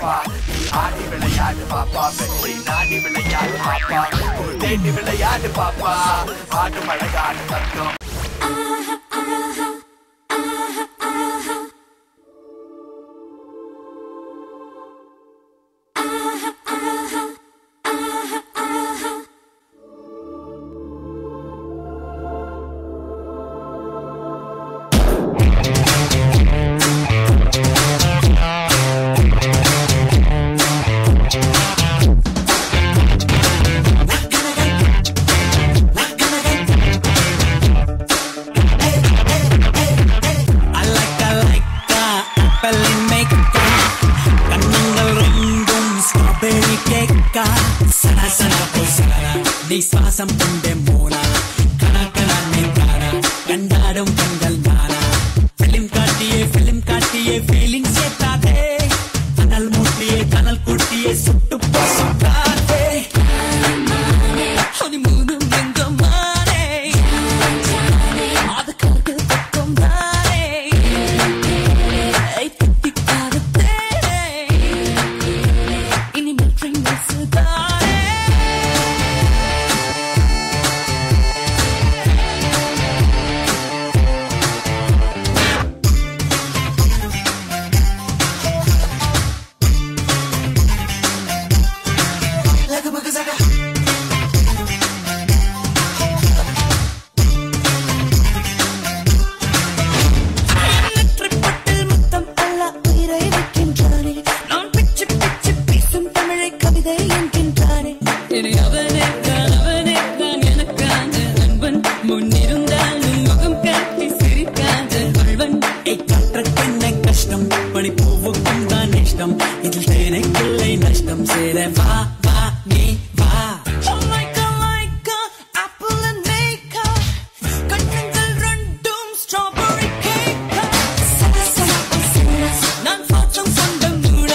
பாப்பா நீ ஆடி விளையாடு பாப்பா வெற்றி நாடி விளையாடு பாப்பா ஒரு தேடி விளையாடு பாப்பா ஆடு மழையாடு தத்தம் அலக்க லைக்க அப்பலின் மேக்க கண்ணங்கள் ரெண்டும் ஸ்ட்ராபெரி கேக்கா சட சட பொசரா நீ சுவாசம் கொண்டே மோனா கணக்கணா நீ காரா கண்டாடும் கண்கள் நானா பிலிம் காட்டியே பிலிம் காட்டியே ஃபீலிங் சேர்த்தாதே கனல் மூட்டியே கனல் கூட்டியே சுட்டு சுட்டாதே ஹனிமூனும் எங்க மாறே அதுக்காக பக்கம் தானே திட்டிக்காத தேனே இனிமேல் ட்ரெயின் தானே நெற்றிப்பட்டில் முத்தம் அல்ல உயிரை வைக்கின்றானே நான் பிச்சு பிச்சு பேசும் தமிழை கவிதை என்கின்றானே இனி அவனே தான் அவனே தான் எனக்கான நண்பன் முன்னிருந்தாலும் முகம் காட்டி சிரிக்காத வாழ்வன் ஐ காற்றக்கென்ன கஷ்டம் படிப்பூவுக்கும் தான் இஷ்டம் இதில் தேனைக்கில்லை நஷ்டம் சேர வா வா நீ வா Jamaica, Jamaica, apple and maker. கண்ணங்கள் ரெண்டும் strawberry cake. சல சல சல. நான் பாச்சம் கொண்ட மூடா.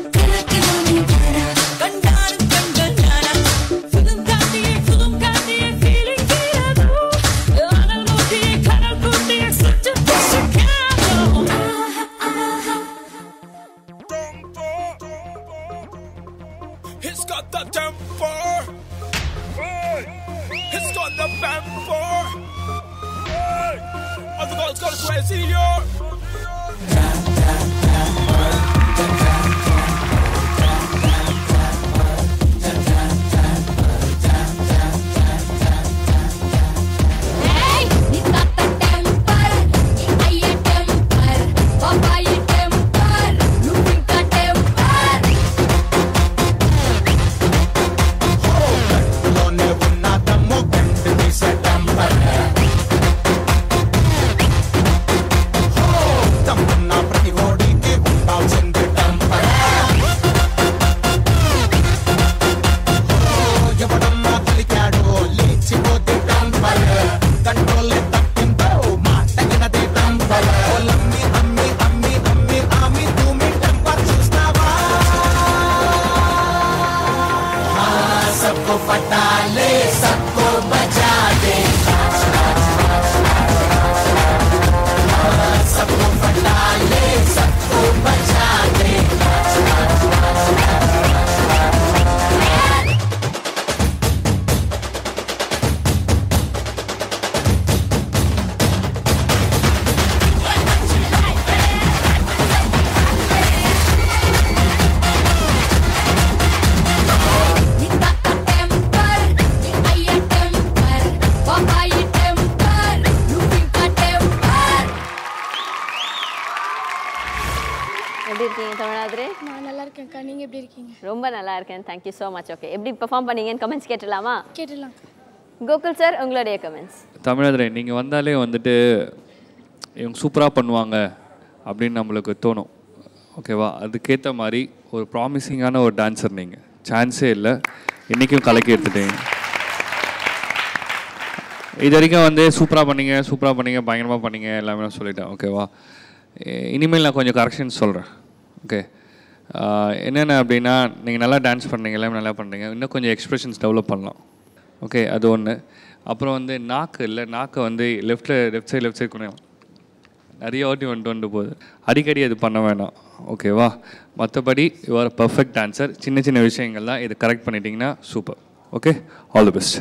கண்டாடும் கண்கள் நானா. புதும் காட்டியே, புதும் காட்டியே feeling தீராதோ. அனல் மூட்டியே, கனல் கூட்டியே சுட்டு சுக்காதோ. It's got the tempo. Hey. It's got the tempo. Hey. Other girls got crazy, yo. Hey, ni tata temper, ni ayah temper, papaya temper, lu pinka temper. లోనే ఉన్న దమ్ము గంటి తీసే టంపర్ దమ్మున్న ప్రతి ఓడికి ఉండాల్సింది టంపర్ ఎవడన్నా పలికాడో లేచిపోతే టంపర్ కంట్రోల్ తప్పిందో మాటగినది టంపర్ ఓలమ్మి అమ్మి అమ్మి అమ్మి ఆమి తూమి టంపర్ చూస్తావా सबको पटा ले सबको बचा दे सबको पटा ले सबको बचा दे Ni tata temper, ni ayah temper, papaya temper, lu pinka temper. எப்படி இருக்கீங்க தமிழாதிரி நான் நல்லா இருக்கேன்க்கா நீங்கள் எப்படி இருக்கீங்க ரொம்ப நல்லா இருக்கேன் தேங்க்யூ ஸோ மச் ஓகே எப்படி பெர்ஃபார்ம் பண்ணீங்கன்னு கமெண்ட்ஸ் கேட்டலாமா கேட்டுடலாம் கோகுல் சார் உங்களுடைய கமெண்ட்ஸ் தமிழதுரை நீங்கள் வந்தாலே வந்துட்டு இவங்க சூப்பராக பண்ணுவாங்க அப்படின்னு நம்மளுக்கு தோணும் ஓகேவா அதுக்கேற்ற மாதிரி ஒரு ப்ராமிசிங்கான ஒரு டான்ஸர் நீங்கள் சான்ஸே இல்லை இன்றைக்கும் கலக்கி எடுத்துட்டீங்க இது வரைக்கும் வந்து சூப்பராக பண்ணீங்க சூப்பராக பண்ணீங்க பயங்கரமாக பண்ணீங்க எல்லாமே நான் சொல்லிட்டேன் ஓகேவா இ- இனிமேல் நான் கொஞ்சம் கரெக்ஷன்ஸ் சொல்கிறேன் ஓகே என்னென்ன அப்படின்னா நீங்கள் நல்லா டான்ஸ் பண்ணீங்க எல்லாமே நல்லா பண்ணுறீங்க இன்னும் கொஞ்சம் எக்ஸ்பிரஷன்ஸ் டெவலப் பண்ணலாம் ஓகே அது ஒன்று அப்புறம் வந்து நாக்கு இல்லை நாக்கை வந்து லெஃப்ட்டில் லெஃப்ட் சைடு லெஃப்ட் சைடு கொஞ்சம் நிறைய வாட்டி வந்துட்டு வந்துட்டு போகுது அடிக்கடி அது பண்ண வேணாம் ஓகேவா மற்றபடி யுவர் பர்ஃபெக்ட் டான்சர் சின்ன சின்ன விஷயங்கள்லாம் இது கரெக்ட் பண்ணிட்டீங்கன்னா super okay all the best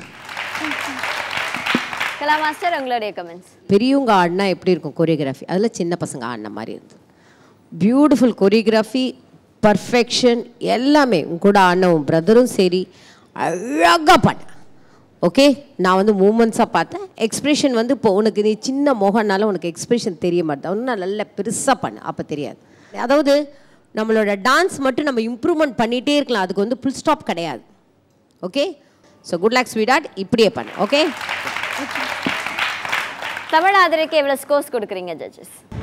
Kala master உங்களுடைய கமெண்ட்ஸ் பெரியவங்க ஆடினா எப்படி இருக்கும் கொரியோகிராஃபி அதில் சின்ன பசங்க ஆடின மாதிரி இருந்தது பியூட்டிஃபுல் கொரியோகிராஃபி பர்ஃபெக்ஷன் எல்லாமே உன் கூட ஆடின உன் பிரதரும் சரி அழகாக பாடு ஓகே நான் வந்து மூமெண்ட்ஸாக பார்த்தேன் எக்ஸ்பிரஷன் வந்து இப்போ உனக்கு நீ சின்ன முகம்னால உனக்கு எக்ஸ்பிரஷன் தெரிய மாட்டேன் இன்னும் நல்ல பெருசாக பண்ணு அப்போ தெரியாது அதாவது நம்மளோட டான்ஸ் மட்டும் நம்ம இம்ப்ரூவ்மெண்ட் பண்ணிகிட்டே இருக்கலாம் அதுக்கு வந்து ஃபுல் ஸ்டாப் கிடையாது ஓகே ஸோ குட் லாக் ஸ்வீடாட் இப்படியே பண்ணு ஓகே தமிழ் ஆதரைக்கு எவ்வளோ ஸ்கோர்ஸ் கொடுக்குறீங்க ஜட்ஜஸ்